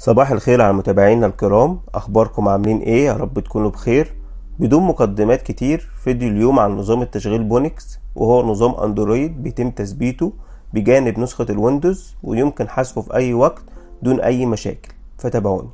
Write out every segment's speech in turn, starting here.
صباح الخير على متابعينا الكرام اخباركم عاملين ايه يا رب تكونوا بخير بدون مقدمات كتير فيديو اليوم عن نظام التشغيل بونكس وهو نظام اندرويد بيتم تثبيته بجانب نسخة الويندوز ويمكن حذفه في اي وقت دون اي مشاكل فتابعوني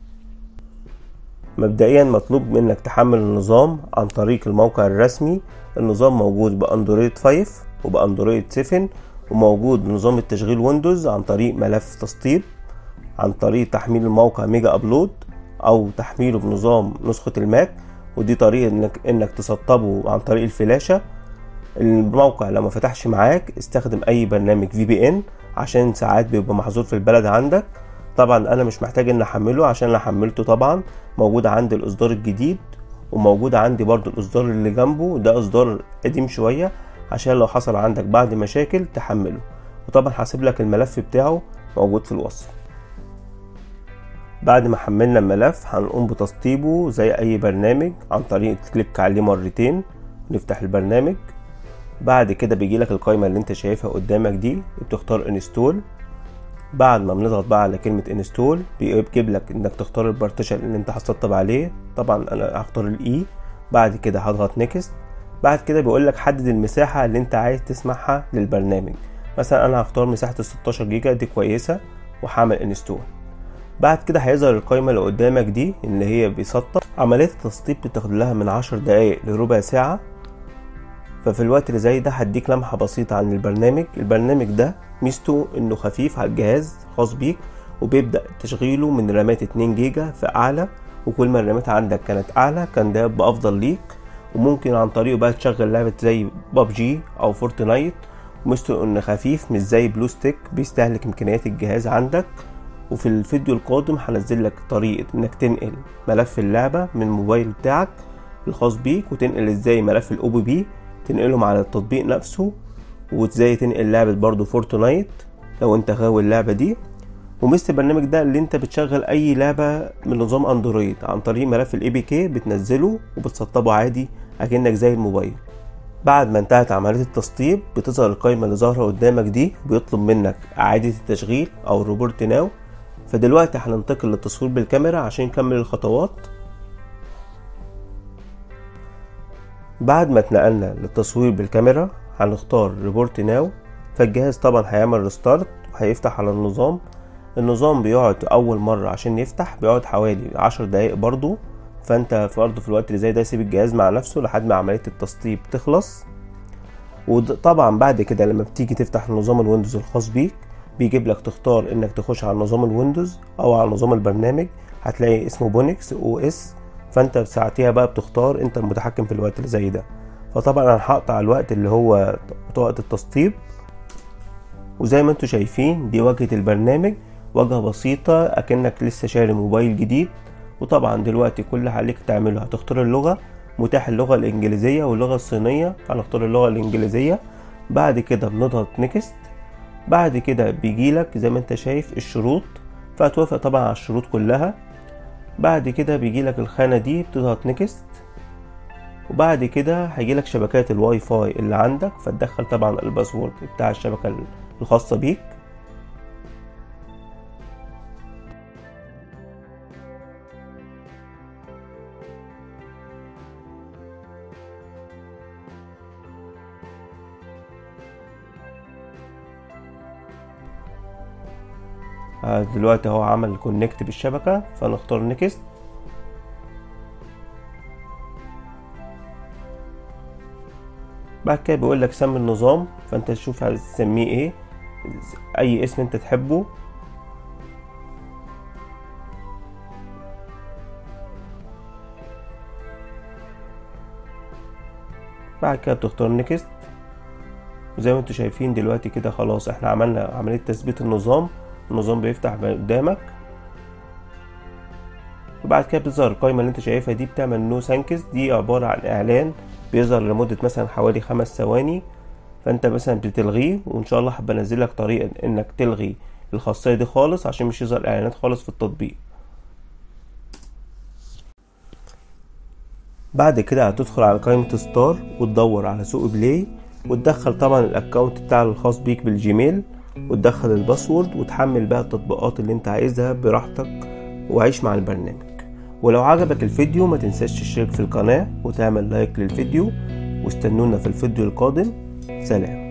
مبدئيا مطلوب منك تحمل النظام عن طريق الموقع الرسمي النظام موجود باندرويد 5 وباندرويد 7 وموجود نظام التشغيل ويندوز عن طريق ملف تسطيب عن طريق تحميل الموقع ميجا ابلود او تحميله بنظام نسخة الماك ودي طريقة انك انك تسطبه عن طريق الفلاشة الموقع لو ما فتحش معاك استخدم اي برنامج في بي ان عشان ساعات بيبقى محظور في البلد عندك طبعا انا مش محتاج ان احمله عشان انا حملته طبعا موجود عندي الاصدار الجديد وموجود عندي برضو الاصدار اللي جنبه ده اصدار قديم شوية عشان لو حصل عندك بعد مشاكل تحمله وطبعا هسيب لك الملف بتاعه موجود في الوصف بعد ما حملنا الملف هنقوم بتسطيبه زي اي برنامج عن طريق كليك عليه مرتين نفتح البرنامج بعد كده بيجي لك القائمة اللي انت شايفها قدامك دي بتختار انستول بعد ما بنضغط بقى على كلمة انستول بيجيب لك انك تختار البارتيشن اللي انت هتسطب عليه طبعا انا هختار الاي بعد كده هضغط نيكست بعد كده بيقول لك حدد المساحة اللي انت عايز تسمعها للبرنامج مثلا انا هختار مساحة ال 16 جيجا دي كويسة وهعمل انستول بعد كده هيظهر القائمة اللي قدامك دي اللي هي بيسطب عملية التسطيب بتاخد لها من عشر دقايق لربع ساعة ففي الوقت اللي زي ده هديك لمحة بسيطة عن البرنامج البرنامج ده ميزته انه خفيف على الجهاز خاص بيك وبيبدأ تشغيله من رامات 2 جيجا فأعلى وكل ما الرامات عندك كانت أعلى كان ده بأفضل ليك وممكن عن طريقه بقى تشغل لعبة زي بابجي أو فورتنايت وميزته انه خفيف مش زي بلو ستيك بيستهلك امكانيات الجهاز عندك وفي الفيديو القادم هنزل لك طريقة انك تنقل ملف اللعبة من الموبايل بتاعك الخاص بيك وتنقل ازاي ملف الاو بي بي تنقلهم على التطبيق نفسه وازاي تنقل لعبة برضو فورتنايت لو انت غاوي اللعبة دي وميزة البرنامج ده اللي انت بتشغل اي لعبة من نظام اندرويد عن طريق ملف الاي بي كي بتنزله وبتسطبه عادي اكنك زي الموبايل بعد ما انتهت عملية التسطيب بتظهر القائمة اللي ظاهرة قدامك دي بيطلب منك اعادة التشغيل او روبورت ناو فدلوقتي هننتقل للتصوير بالكاميرا عشان نكمل الخطوات بعد ما اتنقلنا للتصوير بالكاميرا هنختار ريبورت ناو فالجهاز طبعا هيعمل ريستارت وهيفتح على النظام النظام بيقعد اول مرة عشان يفتح بيقعد حوالي عشر دقايق برضو فانت برضه في الوقت اللي زي ده سيب الجهاز مع نفسه لحد ما عملية التسطيب تخلص وطبعا بعد كده لما بتيجي تفتح نظام الويندوز الخاص بيك بيجيب لك تختار انك تخش على نظام الويندوز او على نظام البرنامج هتلاقي اسمه بونكس او اس فانت ساعتها بقى بتختار انت المتحكم في الوقت اللي زي ده فطبعا انا هقطع الوقت اللي هو وقت التسطيب وزي ما انتم شايفين دي واجهة البرنامج واجهة بسيطة اكنك لسه شاري موبايل جديد وطبعا دلوقتي كل اللي عليك تعمله هتختار اللغة متاح اللغة الانجليزية واللغة الصينية هنختار اللغة الانجليزية بعد كده بنضغط نيكست بعد كده بيجيلك زي ما انت شايف الشروط فهتوافق طبعا على الشروط كلها بعد كده بيجيلك الخانة دي بتضغط نيكست وبعد كده هيجيلك شبكات الواي فاي اللي عندك فتدخل طبعا الباسورد بتاع الشبكة الخاصة بيك دلوقتي هو عمل كونكت بالشبكة فنختار نيكست بعد كده بيقول لك سمي النظام فانت تشوف هتسميه ايه اي اسم انت تحبه بعد كده بتختار نيكست وزي ما انتم شايفين دلوقتي كده خلاص احنا عملنا عملية تثبيت النظام النظام بيفتح قدامك وبعد كده بتظهر القائمة اللي انت شايفها دي بتعمل نو سانكس دي عبارة عن اعلان بيظهر لمدة مثلا حوالي خمس ثواني فانت مثلا بتلغيه وان شاء الله هبقى انزل لك طريقة انك تلغي الخاصية دي خالص عشان مش يظهر اعلانات خالص في التطبيق بعد كده هتدخل على قائمة ستار وتدور على سوق بلاي وتدخل طبعا الاكونت بتاع الخاص بيك بالجيميل وتدخل الباسورد وتحمل بقى التطبيقات اللي انت عايزها براحتك وعيش مع البرنامج ولو عجبك الفيديو ما تنساش تشترك في القناة وتعمل لايك للفيديو واستنونا في الفيديو القادم سلام